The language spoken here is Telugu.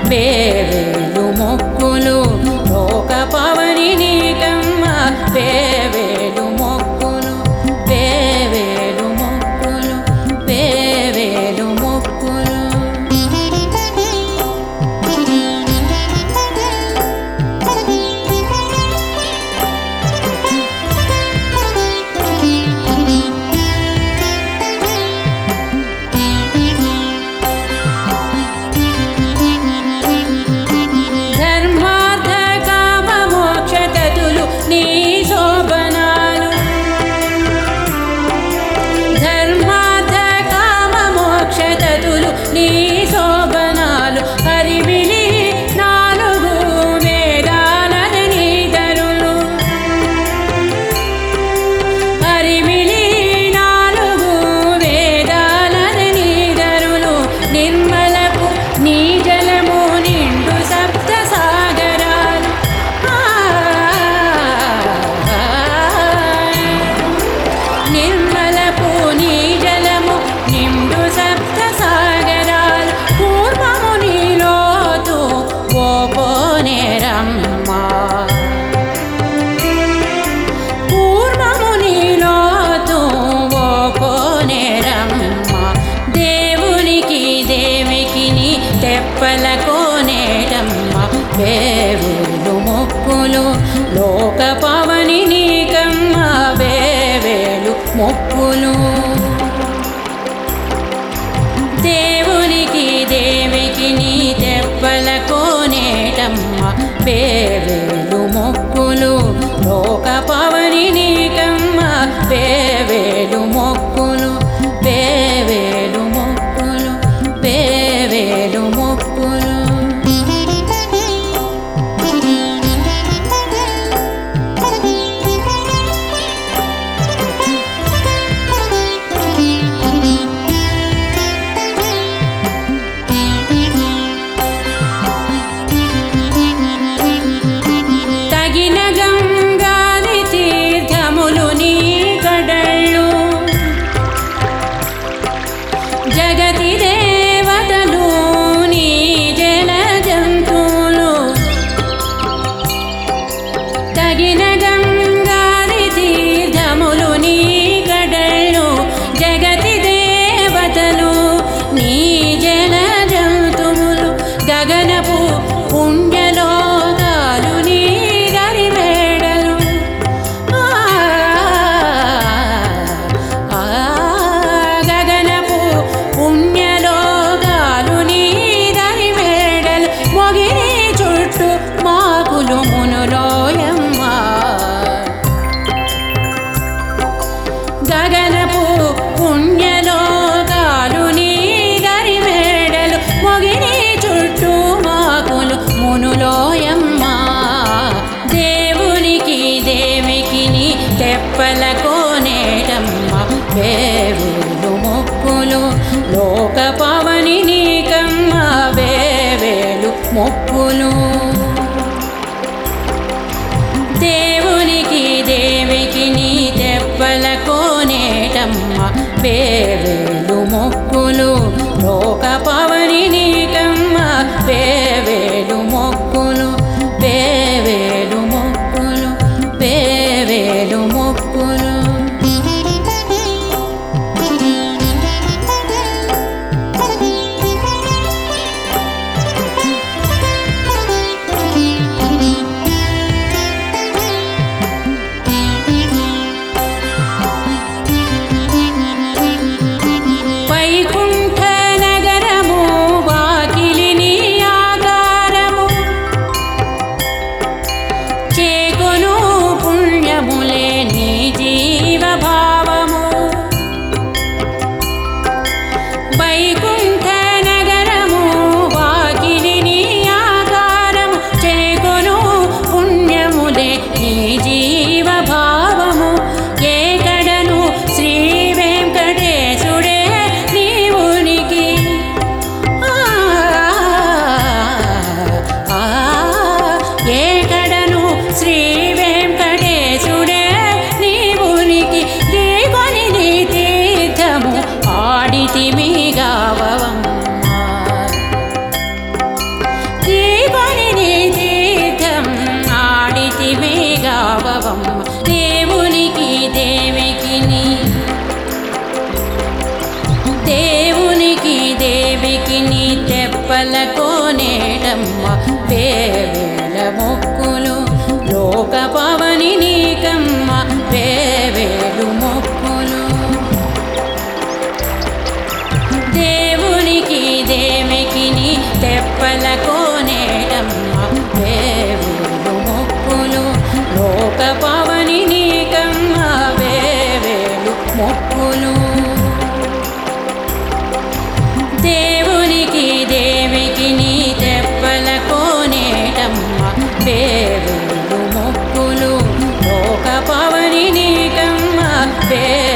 వేవేలు మొక్కులు లోక పవని నీకమ్మ వేవేలు మొక్కులు వేవేలు మొక్కులు వేవేలు మొక్కులు ధర్మార్థ కామ మోక్ష తతులు నీ శోభనాలు ధర్మార్థ కామ మోక్ష తతులు నీ శోభనాలు హరిమిలి నాలుగు వేదాలన నీదరులు హరిమిలి నాలుగు వేదాలన నీదరులు నిర్మలపు నీ జలము నిండు సప్త సాగరాలు నిర్మలపు నీ జలము నిండు సప్త సాగరాలు పూర్వము నీలోతు ఓపోనేరమ్మా పూర్వము నీలోతు ఓపోనేరమ్మ దేవునికి దేవికి నీ తెప్పల కోనేరమ్మ వేవేలు మొక్కులు లోక పవని నీకమ్మ వేవేలు మొక్కులు దేవునికి దేవికి నీ తెప్పల కోనేటమ్మ వేవేలు మొక్కులు లోక పవని నీకమ్మ వేవేలు మొక్కులు వేవేలు మొక్కులు వేవేలు మొక్కులు తగిన గంగాది తీర్థములు నీ కడళ్ళు జగతి దేవతలు నీ జల జంతువులు తగిన గంగాది తీర్థములు నీ కడళ్ళు జగతి దేవతలు నీ జల జంతువులు గగనపు పుణ్యలోకాలు నీ గరిమేడలు ఆ, ఆ, గగనపు పుణ్యలోకాలు నీ గరిమేడలు మొగిరి చుట్టూ మాకులు మునులోయమ్మ గగనపు పుణ్యలోకాలు నీ గరిమేడలు మొగిని చుట్టూ మాకులు మునులోయమ్మ దేవునికి దేవికి నీ తెప్పల కోనేటమ్మ వేవేలు మొక్కులు లోక పవని నీకమ్మ వేవేలు మొక్కులు దేవునికి దేవికి నీ దెబ్బల కోనేటమ్మ వేవేలు మొక్కులు లోక పవని నీకమ్మ వేవేలు మొక్కులు వేవేలు మొక్కులు వేవేలు మొక్కులు వైకుంఠ నగరము వేవేల మొక్కులు లోక పవని నీకమ్మ వేవేలు మొక్కులు దేవునికి దేమికి నీ తెప్పల కోనేటమ్మ వేవేలు మొక్కులు లోక పవని నీకమ్మ వేవేలు మొక్కులు దేవునికి దేవికి నీ తెప్పల కోనేటమ్మ వేవేలు మొక్కులు లోక పవని నీకమ్మ వే